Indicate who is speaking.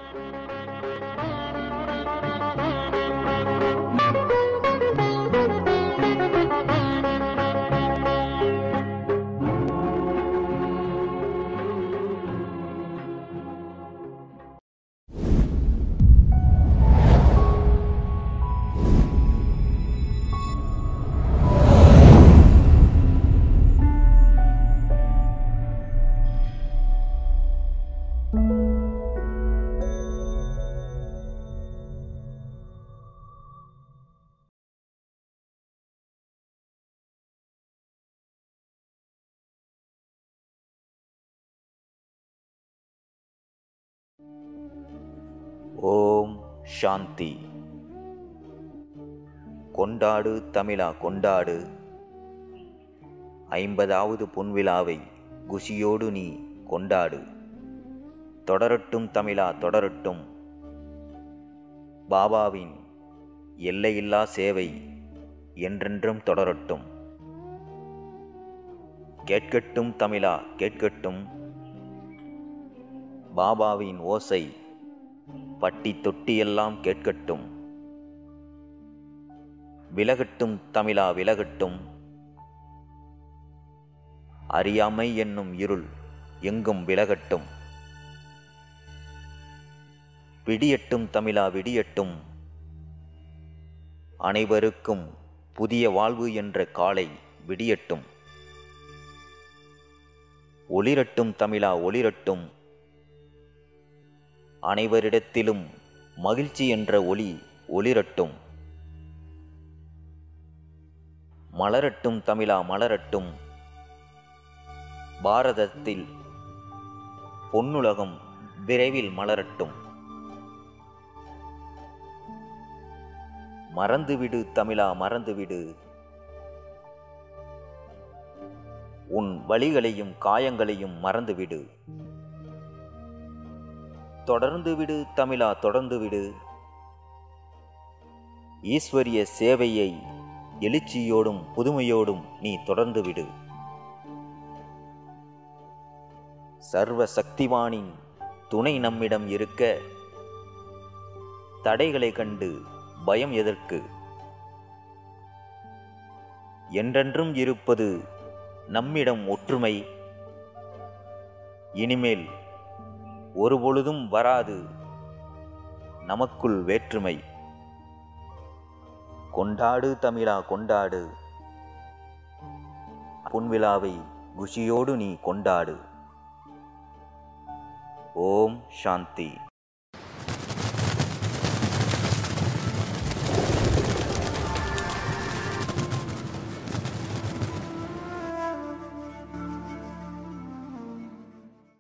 Speaker 1: ஓம் சாந்தி கொண்டாடு தமிழா கொண்டாடு ஐம்பதாவது பொன்விழாவை குஷியோடு நீ கொண்டாடு தொடரட்டும் தமிழா தொடரட்டும் பாபாவின் எல்லையில்லா சேவை என்றென்றும் தொடரட்டும் கேட்கட்டும் தமிழா கேட்கட்டும் பாபாவின் ஓசை பட்டி தொட்டியெல்லாம் கேட்கட்டும் விலகட்டும் தமிழா விலகட்டும் அறியாமை என்னும் இருள் எங்கும் விலகட்டும் விடியட்டும் தமிழா விடியட்டும் அனைவருக்கும் புதிய வாழ்வு என்ற காலை விடியட்டும் ஒளிரட்டும் தமிழா ஒளிரட்டும் அனைவரிடத்திலும் மகிழ்ச்சி என்ற ஒளி ஒளிரட்டும் மலரட்டும் தமிழா மலரட்டும் பாரதத்தில் பொன்னுலகம் விரைவில் மலரட்டும் மறந்துவிடு தமிழா மறந்துவிடு உன் வழிகளையும் காயங்களையும் மறந்துவிடு தொடர்ந்து விடு தமிழா தொடர்ந்து விடு ஈஸ்வரிய சேவையை எழுச்சியோடும் புதுமையோடும் நீ தொடர்ந்து விடு சர்வ சக்திவானின் துணை நம்மிடம் இருக்க தடைகளை கண்டு பயம் எதற்கு என்றென்றும் இருப்பது நம்மிடம் ஒற்றுமை இனிமேல் ஒருபொழுதும் வராது நமக்குள் வேற்றுமை கொண்டாடு தமிழா கொண்டாடு பொன்விழாவை குஷியோடு நீ கொண்டாடு ஓம் சாந்தி